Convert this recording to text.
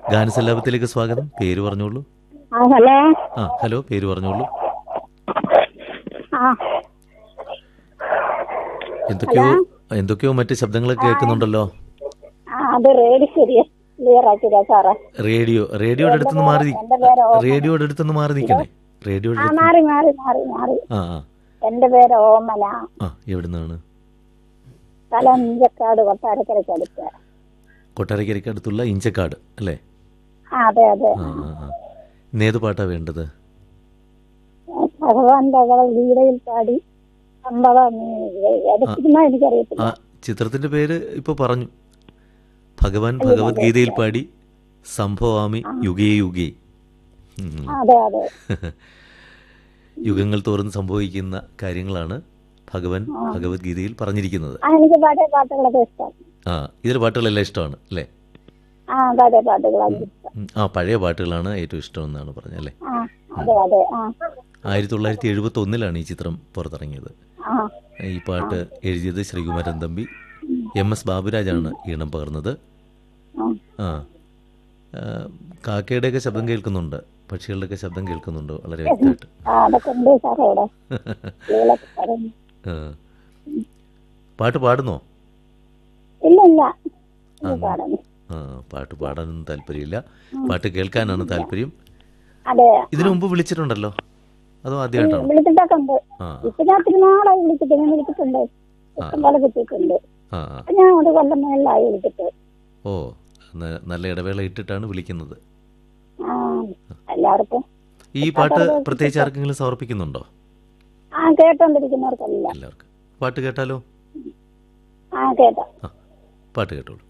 ഗാനസല്ലാപത്തിലേക്ക് സ്വാഗതം പേര് പറഞ്ഞോളൂ ആ ഹലോ ആ ഹലോ പേര് പറഞ്ഞോളൂ ആ എന്തൊക്കെയോ എന്തൊക്കെയോ മറ്റ് ശബ്ദങ്ങളൊക്കെ കേൾക്കുന്നുണ്ടല്ലോ ആ അത് റേഡി ശരിയാ ക്ലിയർ ആക്കില്ല സാറേ റേഡിയോ റേഡിയോയുടെ അടുത്തുനിന്ന് മാറി നി- എന്റെ പേര് ഓമന. റേഡിയോയുടെ അടുത്തുനിന്ന് മാറി നിൽക്കണേ റേഡിയോയുടെ ആ അടുത്ത് മാറി മാറി മാറി മാറി ആ ആ എന്റെ പേര് ഓമന ആ എവിടുന്നാണ് സ്ഥലം ഇഞ്ചക്കാട് കൊട്ടാരക്കരയ്ക്ക് അടുത്ത് കൊട്ടാരക്കരയ്ക്ക് അടുത്തുള്ള ഇഞ്ചക്കാട് അല്ലേ ആ അതെ അതെ ആ ആ ആ ഇന്നേത് പാട്ടാ വേണ്ടത് ഭഗവാന്റെ അവളെ ലീലയിൽ പാടി സംഭവം എടുക്കുന്ന എനിക്കറിയത്തില്ല ആ ചിത്രത്തിന്റെ പേര് ഇപ്പൊ പറഞ്ഞു ഭഗവാൻ ഭഗവത്ഗീതയിൽ പാടി സംഭവാമി യുഗേ യുഗേ ഉം. അതെ അതെ യുഗങ്ങൾ തോറും സംഭവിക്കുന്ന കാര്യങ്ങളാണ് ഭഗവാൻ ഭഗവത്ഗീതയിൽ പറഞ്ഞിരിക്കുന്നത് ആ എനിക്ക് പഴയ പാട്ടുകളൊക്കെ ഇഷ്ടം ആ ഇതിലെ പാട്ടുകളെല്ലാം ഇഷ്ടമാണ് അല്ലേ ആ പഴയ പാട്ടുകളൊക്കെ ഇഷ്ടം ഉം. ആ പഴയ പാട്ടുകളാണ് ഏറ്റവും ഇഷ്ടമെന്നാണ് പറഞ്ഞല്ലേ ആ അതെ അതെ ആ ആയിരത്തി തൊള്ളായിരത്തി എഴുപത്തി ഒന്നിലാണ് ഈ ചിത്രം പുറത്തിറങ്ങിയത് ആ ഈ പാട്ട് എഴുതിയത് ശ്രീകുമാരൻ തമ്പി എം എസ് ബാബുരാജാണ് ഈണം പകർന്നത് ആ ആ ആ, കാക്കയുടെയൊക്കെ ശബ്ദം കേൾക്കുന്നുണ്ട് പക്ഷികളുടെയൊക്കെ ശബ്ദം കേൾക്കുന്നുണ്ട് വളരെ വ്യക്തമായിട്ട് ആ അതൊക്കെ ഉണ്ട് സാറേ ഇവിടെ ലീലൊക്കെ പറഞ്ഞു ആ. പാട്ട് പാടുന്നോ ഇല്ല ഇല്ല ഇത് പാടുന്നു ആ പാട്ട് പാടാനൊന്നും താല്പര്യമില്ല പാട്ട് കേൾക്കാനാണ് താല്പര്യം അതെ ഇതിനു മുമ്പ് വിളിച്ചിട്ടുണ്ടല്ലോ അതോ ആദ്യമായിട്ടാണോ വിളിച്ചിട്ടൊക്കെ ഉണ്ട് ആ ഇപ്പൊ ഞാൻ ഒത്തിരി നാളായി വിളിച്ചിട്ട് ഞാൻ വിളിച്ചിട്ടുണ്ട് ഇഷ്ടം പോലെ കിട്ടിയിട്ടുണ്ട് ആ ആ. അപ്പൊ ഞാൻ ഒരു കൊല്ലം മേളിലായി വിളിച്ചിട്ട് ഓ ന- നല്ല ഇടവേള ഇട്ടിട്ടാണ് വിളിക്കുന്നത് ആ എല്ലാവർക്കും ഈ പാട്ട് പ്രത്യേകിച്ച് ആർക്കെങ്കിലും സമർപ്പിക്കുന്നുണ്ടോ ആ കേട്ടോണ്ടിരിക്കുന്നവർക്കെല്ലാം എല്ലാവർക്കും പാട്ട് കേട്ടാലോ ആ കേട്ടോ ആ പാട്ട് കേട്ടോളൂ